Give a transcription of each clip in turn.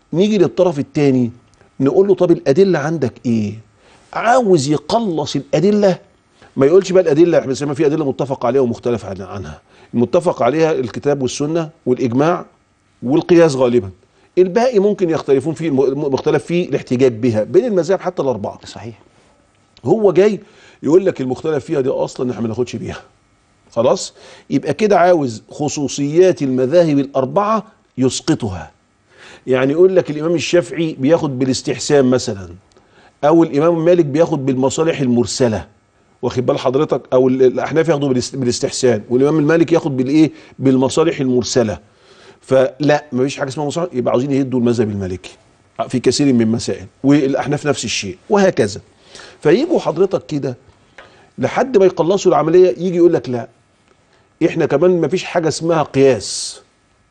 نيجي للطرف الثاني نقول له طب الادله عندك ايه عاوز يقلص الادله ما يقولش بقى الادله احنا بنسميها في ادله متفق عليها ومختلف عن- عنها المتفق عليها الكتاب والسنه والاجماع والقياس غالبا الباقي ممكن يختلفون فيه الم- مختلف فيه الاحتجاج بها بين المذاهب حتى الاربعه صحيح هو جاي يقول لك المختلف فيها دي اصلا احنا ما ناخدش بيها خلاص يبقى كده عاوز خصوصيات المذاهب الاربعه يسقطها يعني يقول لك الامام الشافعي بياخد بالاستحسان مثلا او الامام مالك بياخد بالمصالح المرسله واخد بال حضرتك او ال- الاحناف ياخدوا بالاست- بالاستحسان والامام المالك ياخد بالايه بالمصالح المرسله فلا مفيش حاجه اسمها مصالح يبقى عاوزين يهدوا المذهب المالكي في كثير من المسائل والاحناف نفس الشيء وهكذا فيجوا حضرتك كده لحد ما يخلصوا العمليه يجي يقول لك لا احنا كمان مفيش حاجه اسمها قياس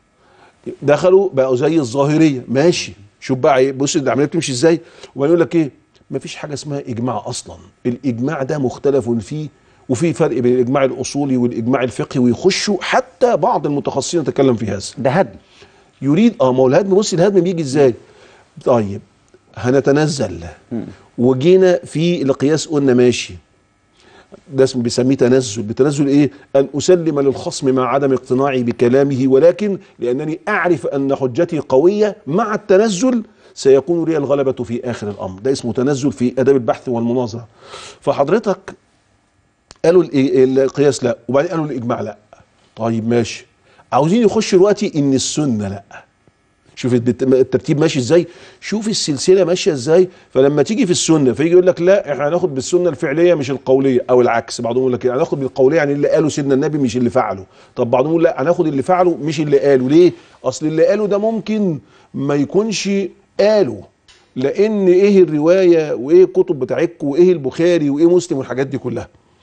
دخلوا بقوا زي الظاهريه ماشي شوف بقى إيه، بص العمليه بتمشي ازاي وبعدين يقول لك ايه مفيش حاجه اسمها اجماع اصلا الاجماع ده مختلف فيه وفي فرق بين الاجماع الاصولي والاجماع الفقهي ويخشوا حتى بعض المتخصصين يتكلم في هذا ده هدم يريد اه ما هو الهدم بص الهدم بيجي ازاي طيب هنتنزل وجينا في القياس قلنا ماشي ده اسمه بيسميه تنزل بتنزل ايه ان اسلم للخصم مع عدم اقتناعي بكلامه ولكن لانني اعرف ان حجتي قويه مع التنزل سيكون لي الغلبه في اخر الامر ده اسمه تنزل في اداب البحث والمناظره فحضرتك قالوا الإيه- القياس لا وبعدين قالوا الاجماع لا طيب ماشي عاوزين يخشوا دلوقتي ان السنه لا شوف الت- الترتيب ماشي ازاي شوف السلسله ماشيه ازاي فلما تيجي في السنه فيجي يقول لك لا احنا هناخد بالسنه الفعليه مش القوليه او العكس بعضهم يقول لك إيه، هناخد بالقوليه يعني اللي قاله سيدنا النبي مش اللي فعله طب بعضهم يقول لا هناخد اللي فعله مش اللي قاله ليه اصل اللي قاله ده ممكن ما يكونش قاله لان ايه الروايه وايه الكتب بتاعتكم وايه البخاري وايه مسلم والحاجات دي كلها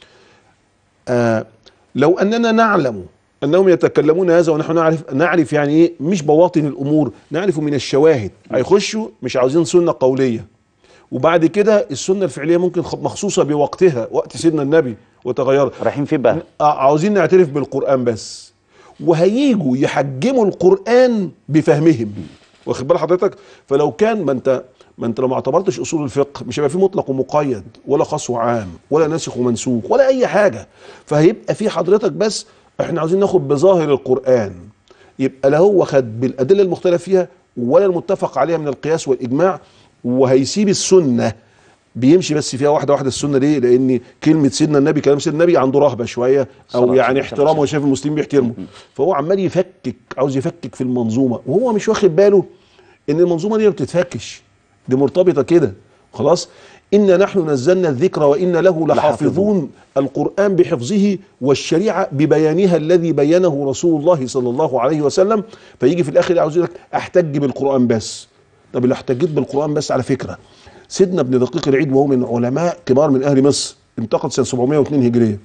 آه لو اننا نعلم انهم يتكلمون هذا ونحن نعرف نعرف يعني ايه مش بواطن الامور نعرف من الشواهد هيخشوا مش عاوزين سنه قوليه وبعد كده السنه الفعليه ممكن خ- مخصوصه بوقتها وقت سيدنا النبي وتغيرت رايحين فين بقى آه، عاوزين نعترف بالقرآن بس وهيجوا يحجموا القرآن بفهمهم واخد بال حضرتك فلو كان ما انت ما انت لو ما اعتبرتش اصول الفقه مش هيبقى في مطلق ومقيد ولا خاص وعام ولا ناسخ ومنسوخ ولا اي حاجه فهيبقى في حضرتك بس احنا عاوزين ناخد بظاهر القرآن يبقى لا هو خد بالادله المختلف فيها ولا المتفق عليها من القياس والاجماع وهيسيب السنه بيمشي بس فيها واحده واحده السنه ليه؟ لان كلمه سيدنا النبي كلام سيدنا النبي عنده رهبه شويه صلى او الله يعني عليه احترامه وسلم. وشايف المسلمين بيحترموا فهو عمال يفكك عاوز يفكك في المنظومه وهو مش واخد باله ان المنظومه دي ما بتتفكش دي مرتبطه كده خلاص إنا نحن نزلنا الذكر وإنا له لحافظون القرآن بحفظه والشريعة ببيانها الذي بينه رسول الله صلى الله عليه وسلم فيجي في الآخر عاوز يقول لك أحتج بالقرآن بس طب اللي احتجيت بالقرآن بس على فكرة سيدنا ابن دقيق العيد وهو من علماء كبار من أهل مصر انتقد سنة 702 هجرية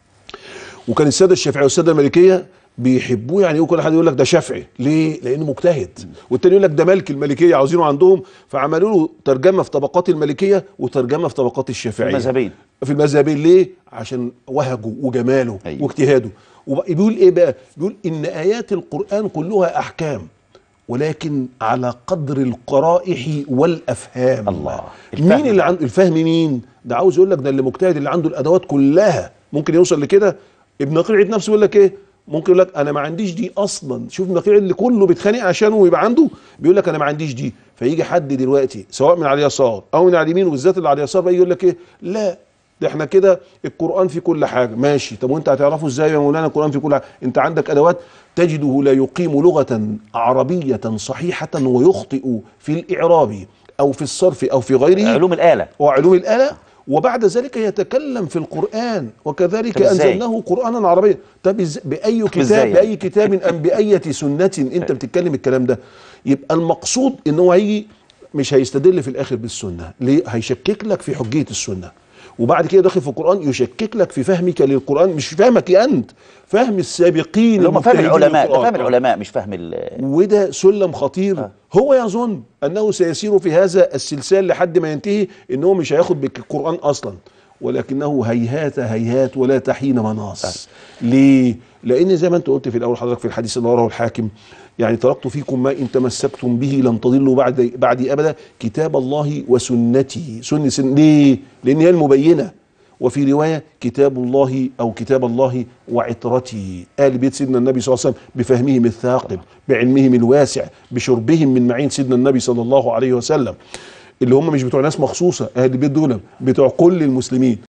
وكان الساده الشافعيه والساده المالكيه بيحبوه يعني كل حد يقول لك ده شافعي ليه لانه مجتهد والتاني يقول لك ده مالك المالكيه عاوزينه عندهم فعملوا له ترجمه في طبقات المالكيه وترجمه في طبقات الشافعيه المذهبين. في المذهبين ليه عشان وهجه وجماله أيوة. واجتهاده وبيقول ايه بقى بيقول ان ايات القران كلها احكام ولكن على قدر القرائح والافهام الله. مين الفهم. اللي عنده الفهم مين ده عاوز يقول لك ده اللي مجتهد اللي عنده الادوات كلها ممكن يوصل لكده ابن نقيع العيد نفسه يقول لك ايه ممكن يقول لك انا ما عنديش دي اصلا شوف ابن نقيع اللي كله بيتخانق عشانه ويبقى عنده بيقول لك انا ما عنديش دي فيجي حد دلوقتي سواء من على اليسار او من على اليمين وبالذات اللي على اليسار بقى يقول لك ايه لا ده احنا كده القران في كل حاجه ماشي طب وانت هتعرفه ازاي يا مولانا القران في كل حاجه انت عندك ادوات تجده لا يقيم لغه عربيه صحيحه ويخطئ في الاعراب او في الصرف او في غيره علوم الآلة وعلوم الآلة وبعد ذلك يتكلم في القرآن وكذلك طب إزاي؟ أنزلناه قرآنا عربيا طب إز- بأي كتاب إزاي؟ بأي كتاب أم بأية سنة أنت بتتكلم الكلام ده يبقى المقصود إن هو هيجي مش هيستدل في الآخر بالسنة ليه هيشكك لك في حجية السنة وبعد كده داخل في القرآن يشكك لك في فهمك للقرآن مش فهمك أنت فهم السابقين اللي هم فهم المجتهدين العلماء ده للقرآن. فهم العلماء مش فهم ال- وده سلم خطير آه. هو يظن انه سيسير في هذا السلسال لحد ما ينتهي ان هو مش هياخد بالقران اصلا ولكنه هيهات هيهات ولا تحين مناص ليه لان زي ما انت قلت في الاول حضرتك في الحديث اللي وراه الحاكم يعني تركت فيكم ما ان تمسكتم به لن تضلوا بعد بعدي ابدا كتاب الله وسنتي سنة سن ليه؟ لان هي المبينه وفي روايه كتاب الله او كتاب الله وعترتي ال بيت سيدنا النبي صلى الله عليه وسلم بفهمهم الثاقب بعلمهم الواسع بشربهم من معين سيدنا النبي صلى الله عليه وسلم اللي هم مش بتوع ناس مخصوصه اهل البيت دول بتوع كل المسلمين